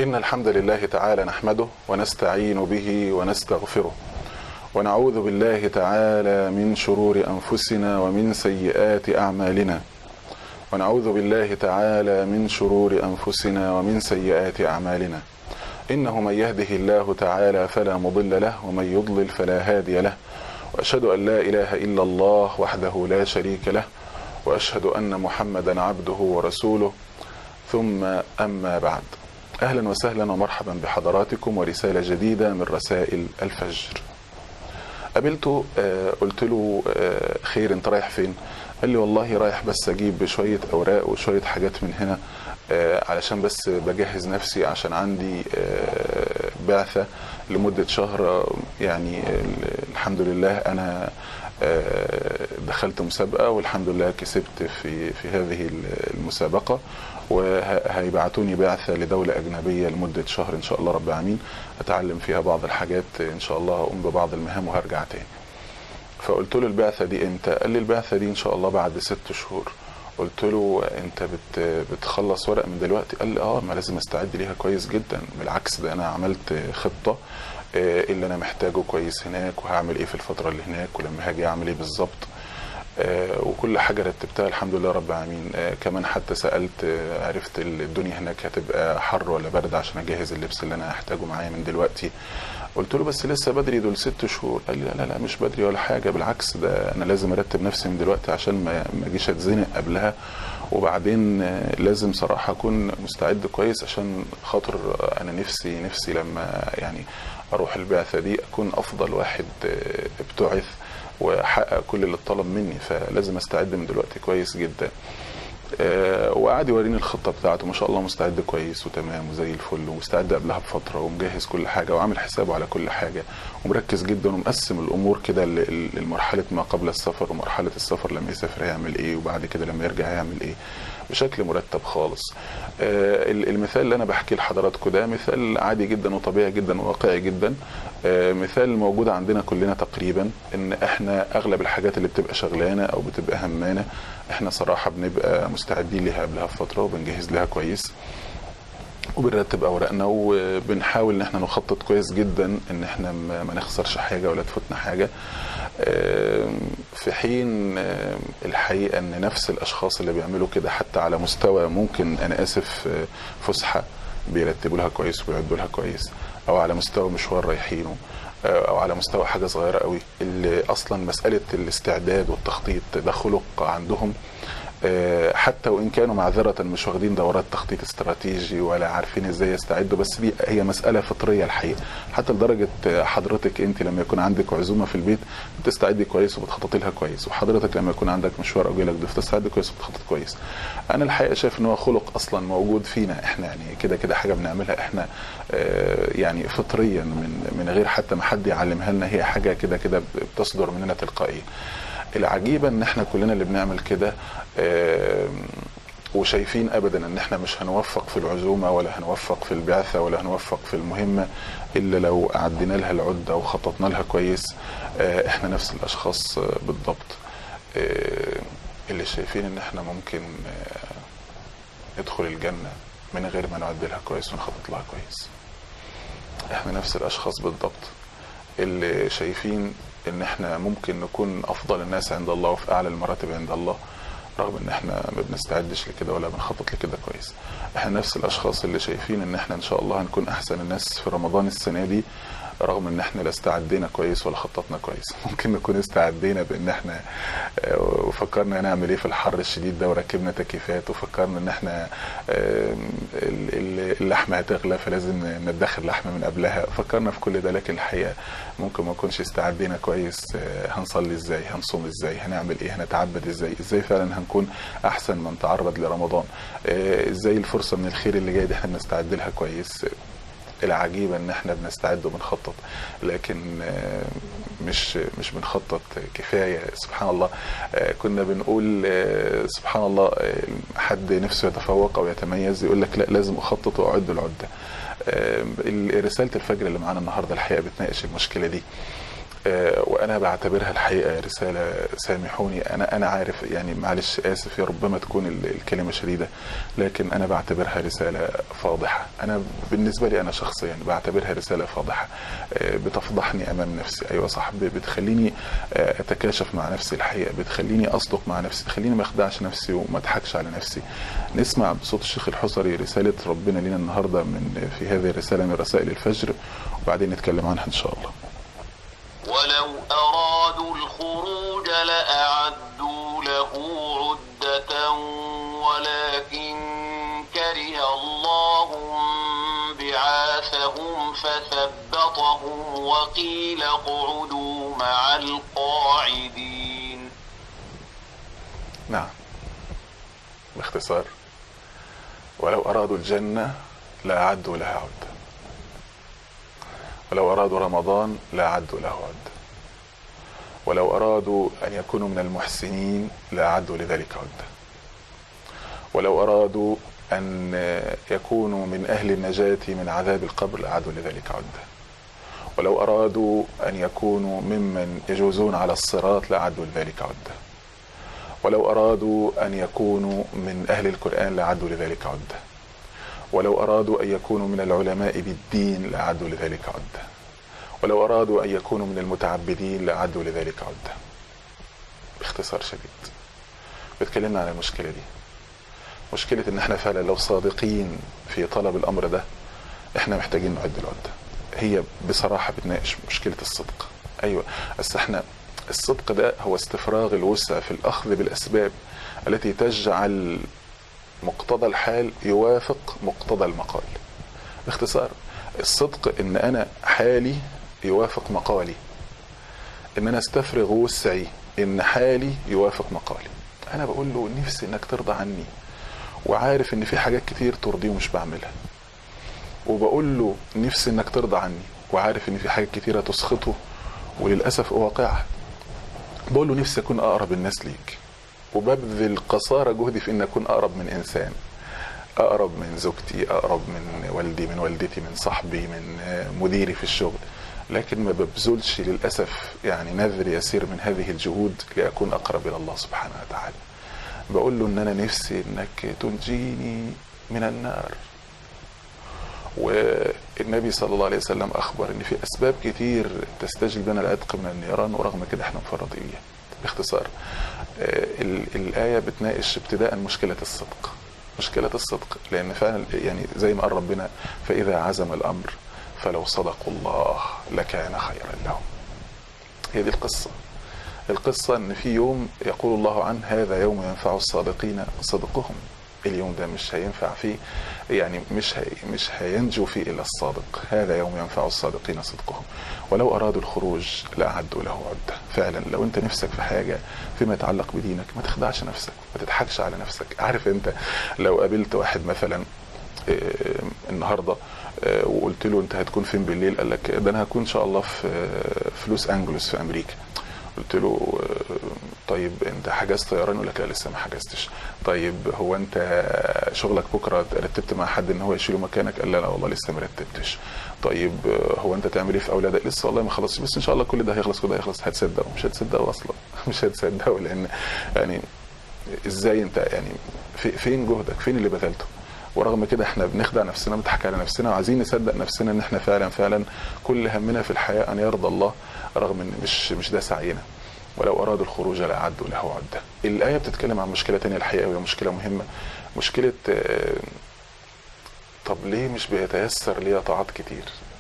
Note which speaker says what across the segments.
Speaker 1: إن الحمد لله تعالى نحمده ونستعين به ونستغفره ونعوذ بالله تعالى من شرور أنفسنا ومن سيئات أعمالنا ونعوذ بالله تعالى من شرور أنفسنا ومن سيئات أعمالنا إنه من يهده الله تعالى فلا مضل له ومن يضلل فلا هادي له وأشهد أن لا إله إلا الله وحده لا شريك له وأشهد أن محمدا عبده ورسوله ثم أما بعد أهلا وسهلا ومرحبا بحضراتكم ورسالة جديدة من رسائل الفجر قابلته آه قلت له آه خير انت رايح فين قال لي والله رايح بس اجيب شويه اوراق وشويه حاجات من هنا آه علشان بس بجهز نفسي عشان عندي بعثه لمده شهر يعني الحمد لله انا دخلت مسابقه والحمد لله كسبت في في هذه المسابقه وهيبعتوني بعثه لدوله اجنبيه لمده شهر ان شاء الله رب العالمين اتعلم فيها بعض الحاجات ان شاء الله اقوم ببعض المهام وهرجع تاني فقلت له البعثه دي امتى قال لي البعثه دي ان شاء الله بعد ست شهور قلت له انت بت بتخلص ورق من دلوقتي قال لي اه ما لازم استعد ليها كويس جدا بالعكس ده انا عملت خطه ايه اللي انا محتاجه كويس هناك وهعمل ايه في الفتره اللي هناك ولما هاجي اعمل ايه بالظبط آه وكل حاجه رتبتها الحمد لله رب العالمين آه كمان حتى سالت آه عرفت الدنيا هناك هتبقى حر ولا برد عشان اجهز اللبس اللي انا هحتاجه معايا من دلوقتي قلت له بس لسه بدري دول ست شهور قال لي لا لا مش بدري ولا حاجه بالعكس ده انا لازم ارتب نفسي من دلوقتي عشان ما اجيش اتزنق قبلها وبعدين لازم صراحه اكون مستعد كويس عشان خاطر انا نفسي نفسي لما يعني اروح البعثه دي اكون افضل واحد ابتعث واحقق كل اللي اتطلب مني فلازم استعد من دلوقتي كويس جدا أه وقعد يوريني الخطه بتاعته ما شاء الله مستعد كويس وتمام وزي الفل ومستعد قبلها بفتره ومجهز كل حاجه وعامل حسابه على كل حاجه ومركز جدا ومقسم الامور كده لمرحله ما قبل السفر ومرحله السفر لما يسافر هيعمل ايه وبعد كده لما يرجع هيعمل ايه بشكل مرتب خالص آه المثال اللي انا بحكيه لحضراتكم ده مثال عادي جدا وطبيعي جدا وواقعي جدا آه مثال موجود عندنا كلنا تقريبا ان احنا اغلب الحاجات اللي بتبقى شغلانه او بتبقى همانه احنا صراحه بنبقى مستعدين ليها قبلها بفتره وبنجهز لها كويس وبنرتب اوراقنا وبنحاول ان احنا نخطط كويس جدا ان احنا ما نخسرش حاجه ولا تفوتنا حاجه في حين الحقيقه ان نفس الاشخاص اللي بيعملوا كده حتى على مستوى ممكن انا اسف فسحه بيرتبوا لها كويس وبيعدوا لها كويس او على مستوى مشوار رايحينه او على مستوى حاجه صغيره قوي اللي اصلا مساله الاستعداد والتخطيط ده خلق عندهم حتى وان كانوا معذره مش واخدين دورات تخطيط استراتيجي ولا عارفين ازاي يستعدوا بس دي هي مساله فطريه الحقيقه حتى لدرجه حضرتك انت لما يكون عندك عزومه في البيت بتستعدي كويس وبتخططي لها كويس وحضرتك لما يكون عندك مشوار او جاي لك ضيف تستعد كويس وبتخطط كويس انا الحقيقه شايف ان هو خلق اصلا موجود فينا احنا يعني كده كده حاجه بنعملها احنا يعني فطريا من من غير حتى ما حد يعلمها لنا هي حاجه كده كده بتصدر مننا تلقائيا العجيبة ان احنا كلنا اللي بنعمل كده وشايفين ابدا ان احنا مش هنوفق في العزومة ولا هنوفق في البعثة ولا هنوفق في المهمة الا لو عدينا لها العدة وخططنا لها كويس احنا نفس الاشخاص بالضبط اللي شايفين ان احنا ممكن ندخل الجنة من غير ما نعد لها كويس ونخطط لها كويس احنا نفس الاشخاص بالضبط اللي شايفين ان احنا ممكن نكون افضل الناس عند الله وفي اعلى المراتب عند الله رغم ان احنا ما بنستعدش لكده ولا بنخطط لكده كويس احنا نفس الاشخاص اللي شايفين ان احنا ان شاء الله هنكون احسن الناس في رمضان السنه دي رغم ان احنا لا استعدينا كويس ولا خططنا كويس ممكن نكون استعدينا بان احنا وفكرنا نعمل ايه في الحر الشديد ده وركبنا تكييفات وفكرنا ان احنا اللحمه هتغلى فلازم ندخر لحمه من قبلها فكرنا في كل ده لكن الحقيقه ممكن ما نكونش استعدينا كويس هنصلي ازاي هنصوم ازاي هنعمل ايه هنتعبد ازاي ازاي فعلا هنكون احسن من تعرض لرمضان ازاي الفرصه من الخير اللي جاي دي احنا بنستعد لها كويس العجيبة ان احنا بنستعد وبنخطط لكن مش مش بنخطط كفاية سبحان الله كنا بنقول سبحان الله حد نفسه يتفوق او يتميز يقول لك لا لازم اخطط واعد العدة رسالة الفجر اللي معانا النهاردة الحقيقة بتناقش المشكلة دي آه، وانا بعتبرها الحقيقه رساله سامحوني انا انا عارف يعني معلش اسف يا ربما تكون ال- الكلمه شديده لكن انا بعتبرها رساله فاضحه انا بالنسبه لي انا شخصيا بعتبرها رساله فاضحه آه، بتفضحني امام نفسي ايوه صح ب- بتخليني آه، اتكاشف مع نفسي الحقيقه بتخليني اصدق مع نفسي تخليني ما اخدعش نفسي وما اضحكش على نفسي نسمع بصوت الشيخ الحصري رساله ربنا لنا النهارده من في هذه الرساله من رسائل الفجر وبعدين نتكلم عنها ان شاء الله
Speaker 2: ولو أرادوا الخروج لأعدوا له عدة ولكن كره الله بعاثهم فثبطهم وقيل اقعدوا مع القاعدين
Speaker 1: نعم باختصار ولو أرادوا الجنة لأعدوا لها عدة ولو أرادوا رمضان لأعدوا له عدة ولو أرادوا أن يكونوا من المحسنين لأعدوا لذلك عدة ولو أرادوا أن يكونوا من أهل النجاة من عذاب القبر لأعدوا لذلك عدة ولو أرادوا أن يكونوا ممن يجوزون على الصراط لأعدوا لذلك عدة ولو أرادوا أن يكونوا من أهل القرآن لأعدوا لذلك عدة ولو أرادوا أن يكونوا من العلماء بالدين لأعدوا لذلك عدة ولو أرادوا أن يكونوا من المتعبدين لأعدوا لذلك عدة باختصار شديد بتكلمنا عن المشكلة دي مشكلة إن إحنا فعلا لو صادقين في طلب الأمر ده إحنا محتاجين نعد العدة هي بصراحة بتناقش مشكلة الصدق أيوة بس إحنا الصدق ده هو استفراغ الوسع في الأخذ بالأسباب التي تجعل مقتضى الحال يوافق مقتضى المقال باختصار الصدق ان انا حالي يوافق مقالي ان انا استفرغ وسعي ان حالي يوافق مقالي انا بقول له نفسي انك ترضى عني وعارف ان في حاجات كتير ترضيه ومش بعملها وبقول له نفسي انك ترضى عني وعارف ان في حاجات كتيره تسخطه وللاسف اواقعها بقول له نفسي اكون اقرب الناس ليك وببذل قصارى جهدي في ان اكون اقرب من انسان اقرب من زوجتي اقرب من والدي من والدتي من صاحبي من مديري في الشغل لكن ما ببذلش للاسف يعني نذر يسير من هذه الجهود لاكون اقرب الى الله سبحانه وتعالى بقول له ان انا نفسي انك تنجيني من النار والنبي صلى الله عليه وسلم اخبر ان في اسباب كتير تستجلب لنا العتق من النيران ورغم كده احنا مفرطين بيها باختصار الآية بتناقش ابتداء مشكلة الصدق مشكلة الصدق لأن فعلا يعني زي ما قال ربنا فإذا عزم الأمر فلو صدقوا الله لكان خيرا لهم هي دي القصة القصة ان في يوم يقول الله عنه هذا يوم ينفع الصادقين صدقهم اليوم ده مش هينفع فيه يعني مش هي مش هينجو فيه الا الصادق هذا يوم ينفع الصادقين صدقهم ولو ارادوا الخروج لاعدوا له عده فعلا لو انت نفسك في حاجه فيما يتعلق بدينك ما تخدعش نفسك ما تضحكش على نفسك عارف انت لو قابلت واحد مثلا النهارده وقلت له انت هتكون فين بالليل قال لك ده انا هكون ان شاء الله في في لوس انجلوس في امريكا قلت له طيب انت حجزت طيران يقول لك لا لسه ما حجزتش طيب هو انت شغلك بكره رتبت مع حد ان هو يشيله مكانك قال لا لا والله لسه ما رتبتش طيب هو انت تعمل ايه في اولادك لسه والله ما خلصش بس ان شاء الله كل ده هيخلص كل ده هيخلص هتصدقوا مش هتصدقوا اصلا مش هتصدقوا لان يعني ازاي انت يعني في فين جهدك فين اللي بذلته ورغم كده احنا بنخدع نفسنا بنضحك على نفسنا وعايزين نصدق نفسنا ان احنا فعلا فعلا كل همنا في الحياه ان يرضى الله رغم ان مش مش ده سعينا ولو ارادوا الخروج لاعدوا له عده. الايه بتتكلم عن مشكله ثانيه الحقيقه وهي مشكله مهمه مشكله طب ليه مش بيتيسر لي طاعات كتير؟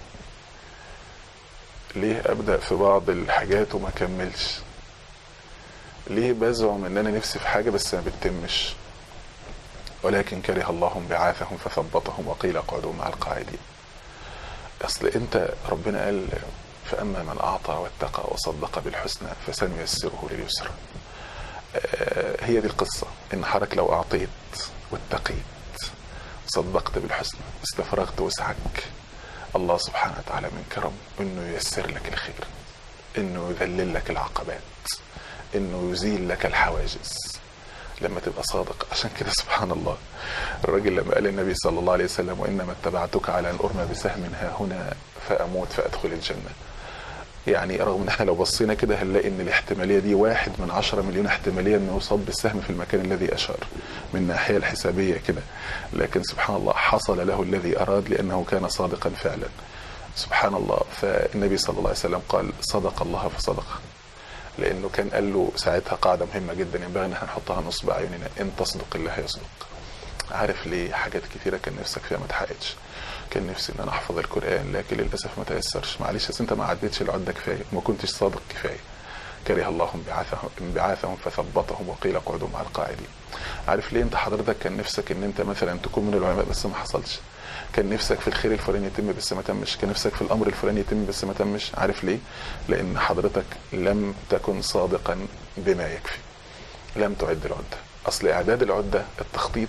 Speaker 1: ليه ابدا في بعض الحاجات وما اكملش؟ ليه بزعم ان انا نفسي في حاجه بس ما بتتمش؟ ولكن كره الله بعاثهم فثبطهم وقيل اقعدوا مع القاعدين. اصل انت ربنا قال فأما من أعطى واتقى وصدق بالحسنى فسنيسره لليسرى هي دي القصة إن حضرتك لو أعطيت واتقيت صدقت بالحسنى استفرغت وسعك الله سبحانه وتعالى من كرم إنه ييسر لك الخير إنه يذلل لك العقبات إنه يزيل لك الحواجز لما تبقى صادق عشان كده سبحان الله الراجل لما قال النبي صلى الله عليه وسلم وإنما اتبعتك على أن أرمى بسهم ها هنا فأموت فأدخل الجنة يعني رغم ان احنا لو بصينا كده هنلاقي ان الاحتماليه دي واحد من عشرة مليون احتماليه انه يصاب بالسهم في المكان الذي اشار من الناحيه الحسابيه كده لكن سبحان الله حصل له الذي اراد لانه كان صادقا فعلا سبحان الله فالنبي صلى الله عليه وسلم قال صدق الله فصدق لانه كان قال له ساعتها قاعده مهمه جدا ينبغي ان احنا نحطها نصب اعيننا ان تصدق الله يصدق عارف ليه حاجات كتيره كان نفسك فيها ما اتحققتش كان نفسي ان انا احفظ القران لكن للاسف ما تيسرش معلش بس انت ما عدتش العده كفايه ما كنتش صادق كفايه كره الله انبعاثهم انبعاثهم فثبطهم وقيل اقعدوا مع القاعدين عارف ليه انت حضرتك كان نفسك ان انت مثلا تكون من العلماء بس ما حصلش كان نفسك في الخير الفلاني يتم بس ما تمش كان نفسك في الامر الفلاني يتم بس ما تمش عارف ليه لان حضرتك لم تكن صادقا بما يكفي لم تعد العده اصل اعداد العده التخطيط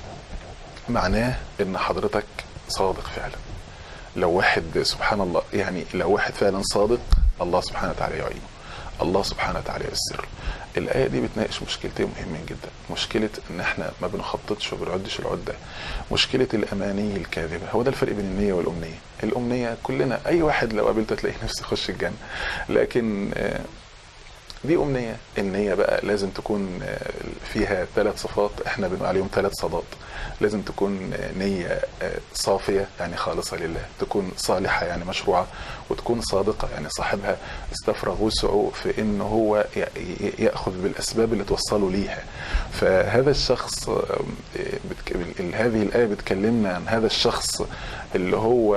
Speaker 1: معناه ان حضرتك صادق فعلا لو واحد سبحان الله يعني لو واحد فعلا صادق الله سبحانه وتعالى يعينه الله سبحانه وتعالى ييسر الآية دي بتناقش مشكلتين مهمين جدا مشكلة إن إحنا ما بنخططش وبنعدش العدة مشكلة الأماني الكاذبة هو ده الفرق بين النية والأمنية الأمنية كلنا أي واحد لو قابلته تلاقي نفسه يخش الجنة لكن دي أمنية النية بقى لازم تكون فيها ثلاث صفات احنا بنقول عليهم ثلاث صدات لازم تكون نية صافية يعني خالصة لله تكون صالحة يعني مشروعة وتكون صادقة يعني صاحبها استفرغ وسعه في ان هو يأخذ بالأسباب اللي توصله ليها فهذا الشخص هذه الآية بتكلمنا عن هذا الشخص اللي هو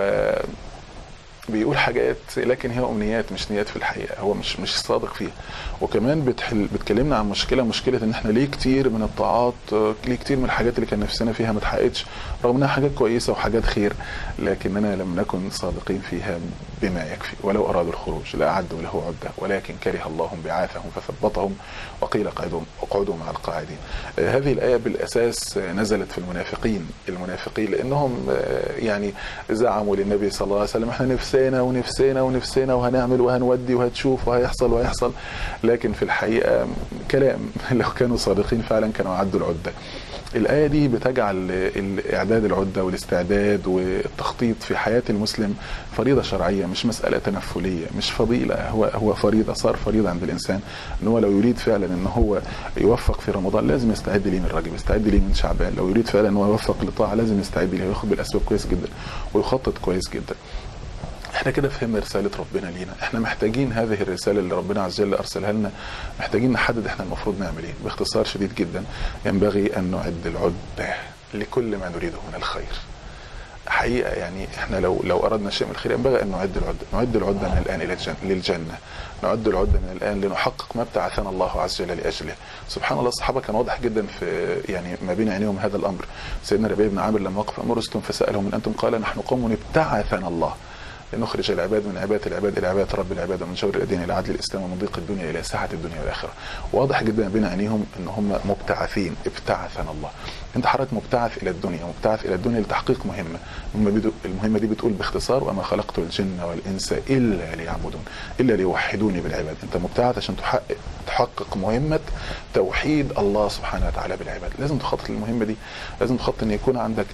Speaker 1: بيقول حاجات لكن هي امنيات مش نيات في الحقيقه هو مش مش صادق فيها وكمان بتحل بتكلمنا عن مشكله مشكله ان احنا ليه كتير من الطاعات ليه كتير من الحاجات اللي كان نفسنا فيها ما اتحققتش رغم انها حاجات كويسه وحاجات خير لكننا لم نكن صادقين فيها بما يكفي ولو ارادوا الخروج لاعدوا له عده ولكن كره الله انبعاثهم فثبطهم وقيل اقعدوا اقعدوا مع القاعدين هذه الايه بالاساس نزلت في المنافقين المنافقين لانهم يعني زعموا للنبي صلى الله عليه وسلم احنا نفسنا ونفسنا ونفسنا وهنعمل وهنودي وهتشوف وهيحصل وهيحصل لكن في الحقيقه كلام لو كانوا صادقين فعلا كانوا عدوا العده الآية دي بتجعل إعداد العدة والاستعداد والتخطيط في حياة المسلم فريضة شرعية مش مسألة تنفلية مش فضيلة هو هو فريضة صار فريضة عند الإنسان إن هو لو يريد فعلا إن هو يوفق في رمضان لازم يستعد ليه من رجب يستعد ليه من شعبان لو يريد فعلا إن هو يوفق لطاعة لازم يستعد ليه وياخد بالأسباب كويس جدا ويخطط كويس جدا احنا كده فهمنا رسالة ربنا لينا احنا محتاجين هذه الرسالة اللي ربنا عز وجل ارسلها لنا محتاجين نحدد احنا المفروض نعمل ايه باختصار شديد جدا ينبغي ان نعد العدة لكل ما نريده من الخير حقيقة يعني احنا لو لو اردنا شيء من الخير ينبغي ان نعد العدة نعد العدة من الان الى الجنة للجنة نعد العدة من الان لنحقق ما ابتعثنا الله عز وجل لاجله سبحان الله الصحابة كان واضح جدا في يعني ما بين عينيهم هذا الامر سيدنا ربيع بن عامر لما وقف امر رستم فسالهم من انتم قال نحن قوم ابتعثنا الله لنخرج العباد من عبادة العباد إلى عبادة رب العباد ومن شر الدين إلى عدل الإسلام ومن ضيق الدنيا إلى سعة الدنيا والآخرة واضح جدا بين عينيهم إن هم مبتعثين ابتعثنا الله أنت حضرتك مبتعث إلى الدنيا مبتعث إلى الدنيا لتحقيق مهمة المهمة دي بتقول باختصار وما خلقت الجن والإنس إلا ليعبدون إلا ليوحدوني بالعباد أنت مبتعث عشان تحقق تحقق مهمة توحيد الله سبحانه وتعالى بالعباد لازم تخطط للمهمة دي لازم تخطط أن يكون عندك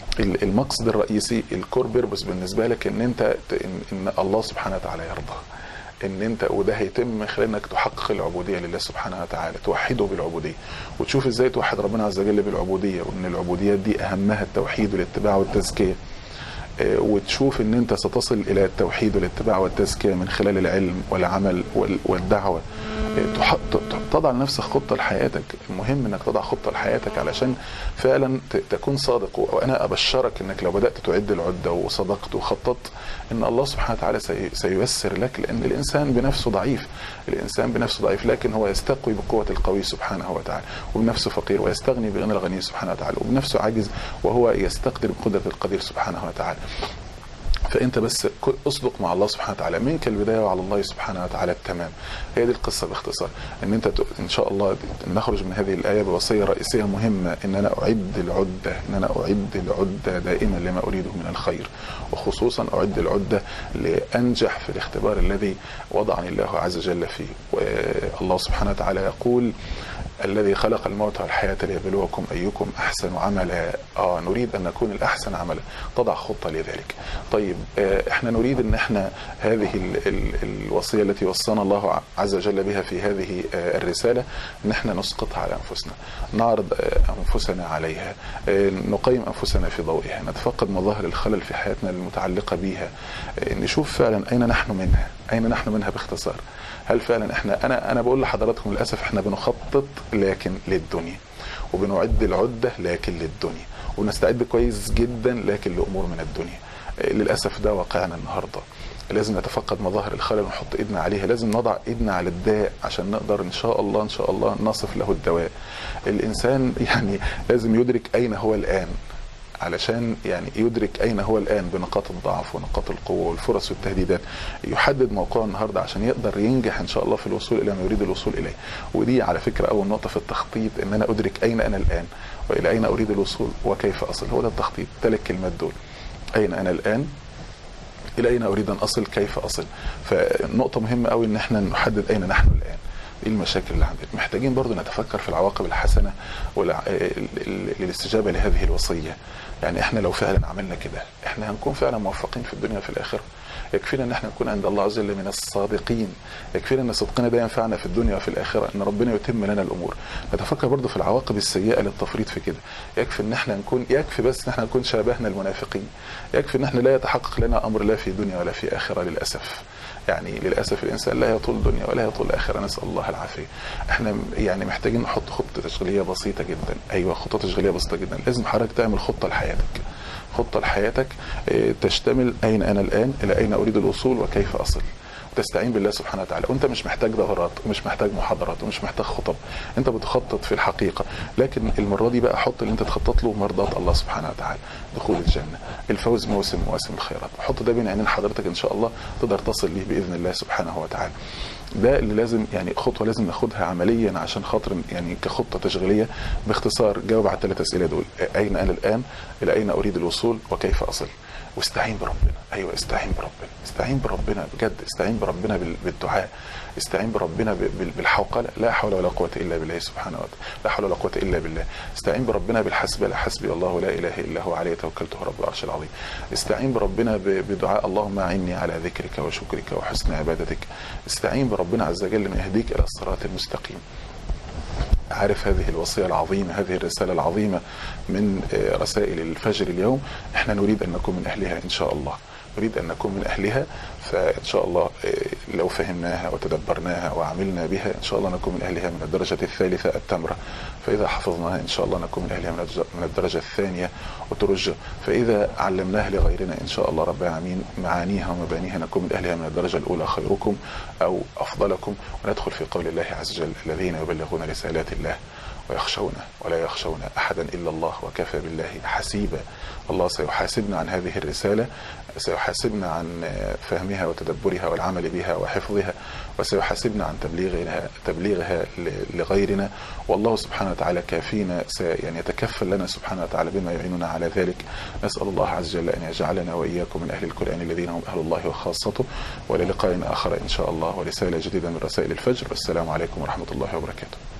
Speaker 1: المقصد الرئيسي الكور بيربس بالنسبه لك ان انت ان الله سبحانه وتعالى يرضى ان انت وده هيتم من خلال انك تحقق العبوديه لله سبحانه وتعالى توحده بالعبوديه وتشوف ازاي توحد ربنا عز وجل بالعبوديه وان العبوديات دي اهمها التوحيد والاتباع والتزكيه وتشوف ان انت ستصل الى التوحيد والاتباع والتزكيه من خلال العلم والعمل والدعوه تضع لنفسك خطه لحياتك المهم انك تضع خطه لحياتك علشان فعلا تكون صادق وانا ابشرك انك لو بدات تعد العده وصدقت وخططت ان الله سبحانه وتعالى سييسر لك لان الانسان بنفسه ضعيف الانسان بنفسه ضعيف لكن هو يستقوي بقوه القوي سبحانه وتعالى وبنفسه فقير ويستغني بغنى الغني سبحانه وتعالى وبنفسه عاجز وهو يستقدر بقدره القدير سبحانه وتعالى فانت بس اصدق مع الله سبحانه وتعالى منك البدايه وعلى الله سبحانه وتعالى التمام هي دي القصه باختصار ان انت ان شاء الله نخرج من هذه الايه بوصيه رئيسيه مهمه ان انا اعد العده ان انا اعد العده دائما لما اريده من الخير وخصوصا اعد العده لانجح في الاختبار الذي وضعني الله عز وجل فيه والله سبحانه وتعالى يقول الذي خلق الموت والحياة ليبلوكم أيكم أحسن عملا آه نريد أن نكون الأحسن عملا تضع خطة لذلك طيب آه احنا نريد أن احنا هذه ال ال الوصية التي وصانا الله عز وجل بها في هذه آه الرسالة ان احنا نسقطها على أنفسنا نعرض آه أنفسنا عليها آه نقيم أنفسنا في ضوئها نتفقد مظاهر الخلل في حياتنا المتعلقة بها آه نشوف فعلا أين نحن منها أين نحن منها باختصار هل فعلا احنا انا انا بقول لحضراتكم للاسف احنا بنخطط لكن للدنيا وبنعد العده لكن للدنيا ونستعد كويس جدا لكن لامور من الدنيا للاسف ده واقعنا النهارده لازم نتفقد مظاهر الخلل ونحط ايدنا عليها لازم نضع ايدنا على الداء عشان نقدر ان شاء الله ان شاء الله نصف له الدواء الانسان يعني لازم يدرك اين هو الان علشان يعني يدرك اين هو الان بنقاط الضعف ونقاط القوه والفرص والتهديدات يحدد موقعه النهارده عشان يقدر ينجح ان شاء الله في الوصول الى ما يريد الوصول اليه ودي على فكره اول نقطه في التخطيط ان انا ادرك اين انا الان والى اين اريد الوصول وكيف اصل هو ده التخطيط ثلاث كلمات دول اين انا الان الى اين اريد ان اصل كيف اصل فنقطه مهمه قوي ان احنا نحدد اين نحن الان ايه المشاكل اللي عندنا محتاجين برضو نتفكر في العواقب الحسنة للاستجابة لهذه الوصية يعني احنا لو فعلا عملنا كده احنا هنكون فعلا موفقين في الدنيا وفي الآخرة يكفينا ان احنا نكون عند الله عز وجل من الصادقين يكفينا ان صدقنا ده ينفعنا في الدنيا وفي الاخره ان ربنا يتم لنا الامور نتفكر برضو في العواقب السيئه للتفريط في كده يكفي ان احنا نكون يكفي بس ان احنا نكون شابهنا المنافقين يكفي ان احنا لا يتحقق لنا امر لا في دنيا ولا في اخره للاسف يعني للاسف الانسان لا يطول دنيا ولا يطول اخره نسال الله العافيه احنا يعني محتاجين نحط خطه تشغيليه بسيطه جدا ايوه خطه تشغيليه بسيطه جدا لازم حضرتك تعمل خطه لحياتك خطه لحياتك تشتمل اين انا الان الى اين اريد الوصول وكيف اصل تستعين بالله سبحانه وتعالى وانت مش محتاج دورات ومش محتاج محاضرات ومش محتاج خطب انت بتخطط في الحقيقه لكن المره دي بقى حط اللي انت تخطط له مرضات الله سبحانه وتعالى دخول الجنه الفوز موسم مواسم الخيرات حط ده بين عينين حضرتك ان شاء الله تقدر تصل ليه باذن الله سبحانه وتعالى ده اللي لازم يعني خطوه لازم ناخدها عمليا عشان خاطر يعني كخطه تشغيليه باختصار جاوب على الثلاث اسئله دول اين انا الان الى اين اريد الوصول وكيف اصل واستعين بربنا ايوه استعين بربنا استعين بربنا بجد استعين بربنا بالدعاء استعين بربنا بالحوقله لا حول ولا قوه الا بالله سبحانه وتعالى لا حول ولا قوه الا بالله استعين بربنا بالحسب لا حسبي الله لا اله الا هو عليه توكلت رب العرش العظيم استعين بربنا بدعاء اللهم اعني على ذكرك وشكرك وحسن عبادتك استعين بربنا عز وجل ان يهديك الى الصراط المستقيم عارف هذه الوصية العظيمة هذه الرسالة العظيمة من رسائل الفجر اليوم احنا نريد أن نكون من أهلها إن شاء الله نريد أن نكون من أهلها فإن شاء الله لو فهمناها وتدبرناها وعملنا بها إن شاء الله نكون من أهلها من الدرجة الثالثة التامرة فإذا حفظناها إن شاء الله نكون من أهلها من الدرجة الثانية وترجى فإذا علمناها لغيرنا إن شاء الله رب العالمين معانيها ومبانيها نكون من أهلها من الدرجة الأولى خيركم أو أفضلكم وندخل في قول الله عز وجل الذين يبلغون رسالات الله ويخشون ولا يخشون احدا الا الله وكفى بالله حسيبا الله سيحاسبنا عن هذه الرساله سيحاسبنا عن فهمها وتدبرها والعمل بها وحفظها وسيحاسبنا عن تبليغها تبليغها لغيرنا والله سبحانه وتعالى كافينا يعني يتكفل لنا سبحانه وتعالى بما يعيننا على ذلك نسال الله عز وجل ان يجعلنا واياكم من اهل القران الذين هم اهل الله وخاصته والى لقاء اخر ان شاء الله ورساله جديده من رسائل الفجر والسلام عليكم ورحمه الله وبركاته